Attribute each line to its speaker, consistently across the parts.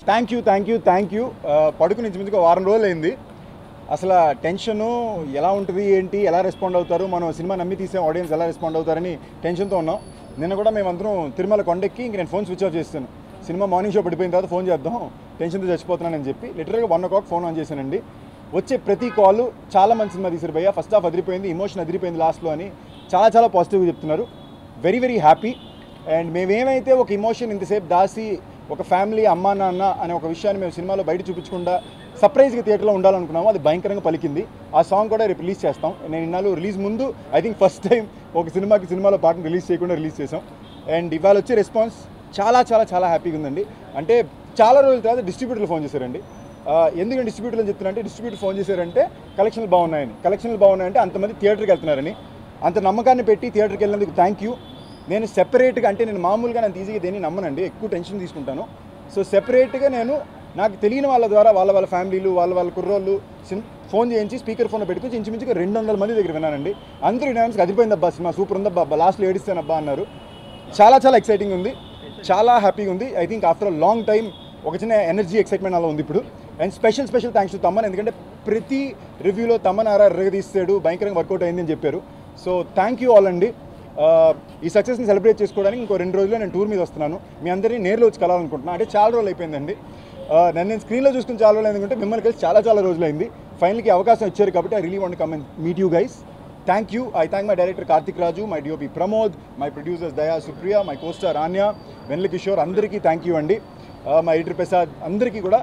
Speaker 1: thank you thank you thank you పడుకుని ఇంచుమించుగా వారం రోజులు అయింది అసలు ఆ టెన్షను ఎలా ఉంటుంది ఏంటి ఎలా రెస్పాండ్ అవుతారు మనం సినిమా నమ్మి తీసే ఆడియన్స్ ఎలా రెస్పాండ్ అవుతారని టెన్షన్తో ఉన్నాం నిన్న కూడా మేమందరం తిరుమల కొండెక్కి ఇంక నేను ఫోన్ స్విచ్ ఆఫ్ చేస్తాను సినిమా మార్నింగ్ షో పడిపోయిన తర్వాత ఫోన్ చేద్దాం టెన్షన్తో చచ్చిపోతున్నానని చెప్పి లిటరల్గా one o'clock phone on చేశానండి వచ్చే ప్రతి కాల్ చాలా మంచి సినిమా తీసారు భయ్య ఫస్ట్ హాఫ్ అదిరిపోయింది ఇమోషన్ అదిరిపోయింది లాస్ట్లో అని చాలా చాలా పాజిటివ్గా చెప్తున్నారు వెరీ వెరీ హ్యాపీ అండ్ మేమేమైతే ఒక ఇమోషన్ ఇంతసేపు దాసి ఒక ఫ్యామిలీ అమ్మా నాన్న అనే ఒక విషయాన్ని మేము సినిమాలో బయట చూపించకుండా సర్ప్రైజ్గా థియేటర్లో ఉండాలనుకున్నాము అది భయంకరంగా పలికింది ఆ సాంగ్ కూడా రేపు రిలీజ్ చేస్తాం నేను ఇన్నాళ్ళు రిలీజ్ ముందు ఐ థింక్ ఫస్ట్ టైం ఒక సినిమాకి సినిమాలో పాటను రిలీజ్ చేయకుండా రిలీజ్ చేసాం అండ్ ఇవాళ వచ్చే రెస్పాన్స్ చాలా చాలా చాలా హ్యాపీగా ఉందండి అంటే చాలా రోజుల తర్వాత డిస్ట్రిబ్యూటర్లు ఫోన్ చేశారండి ఆ, ఎందుకంటే డిస్ట్రిబ్యూటర్లు చెప్తున్నారంటే డిస్ట్రిబ్యూటర్ ఫోన్ చేశారంటే కలెక్షన్లు బాగున్నాయని కలెక్షన్లు బాగున్నాయంటే అంతమంది థియేటర్కి వెళ్తున్నారని అంత నమ్మకాన్ని పెట్టి థియేటర్కి వెళ్ళినందుకు థ్యాంక్ యూ నేను సెపరేట్గా అంటే నేను మామూలుగా నేను ఈజీగా దేన్ని నమ్మనండి ఎక్కువ టెన్షన్ తీసుకుంటాను సో సెపరేట్గా నేను నాకు తెలియని వాళ్ళ ద్వారా వాళ్ళ వాళ్ళ ఫ్యామిలీలు వాళ్ళ వాళ్ళ కుర్రోళ్ళు సిన్ ఫోన్ చేయించి స్పీకర్ ఫోన్లో పెట్టుకుని ఇంచుమించుగా రెండు వందల మంది దగ్గర విన్నానండి అందరూ యూనివర్స్కి అదిపోయింది అబ్బా సినిమా సూపర్ ఉంది అబ్బా లాస్ట్లో ఏడిస్తాను అబ్బా అన్నారు చాలా చాలా ఎక్సైటింగ్ ఉంది చాలా హ్యాపీగా ఉంది I think after long time ఒక చిన్న ఎనర్జీ ఎక్సైట్మెంట్ అలా ఉంది ఇప్పుడు and special special thanks to Thaman ఎందుకంటే ప్రతి రివ్యూలో తమ్మన్ ఆరా తీస్తాడు భయంకరంగా వర్కౌట్ అయింది అని చెప్పారు సో థ్యాంక్ యూ ఆల్ అండి ఆ, ఈ సక్సెస్ని సెలబ్రేట్ చేసుకోవడానికి ఇంకో రెండు రోజుల్లో నేను టూర్ మీద వస్తున్నాను మీ అందరినీ నేరులో వచ్చి కలాలనుకుంటున్నాను అంటే చాలా రోజులు అయిపోయిందండి ఆ, నన్ను నేను స్క్రీన్లో చూసుకుని చాలా రోజులు ఎందుకంటే మిమ్మల్ని కలిసి చాలా చాలా రోజులైంది ఫైనల్కి అవకాశం ఇచ్చారు కాబట్టి I really want come and meet you guys thank you I thank my director Karthik Raju my DOP Pramod my producers Daya Supriya my costar Anya Vennela Kishore అందరికీ థ్యాంక్ యూ అండి మై ఎడిటర్ ప్రసాద్ అందరికీ కూడా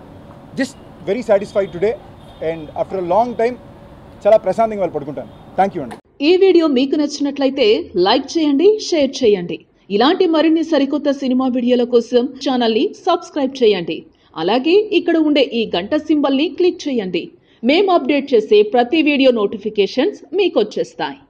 Speaker 1: just very satisfied today and after long time చాలా ప్రశాంతంగా వాళ్ళు పడుకుంటాను thank you అండి
Speaker 2: ఈ వీడియో మీకు నచ్చినట్లయితే లైక్ చేయండి షేర్ చేయండి ఇలాంటి మరిన్ని సరికొత్త సినిమా వీడియోల కోసం ఛానల్ని సబ్స్క్రైబ్ చేయండి అలాగే ఇక్కడ ఉండే ఈ గంట సింబల్ని క్లిక్ చేయండి మేము అప్డేట్ చేసే ప్రతి వీడియో నోటిఫికేషన్స్ మీకు వచ్చేస్తాయి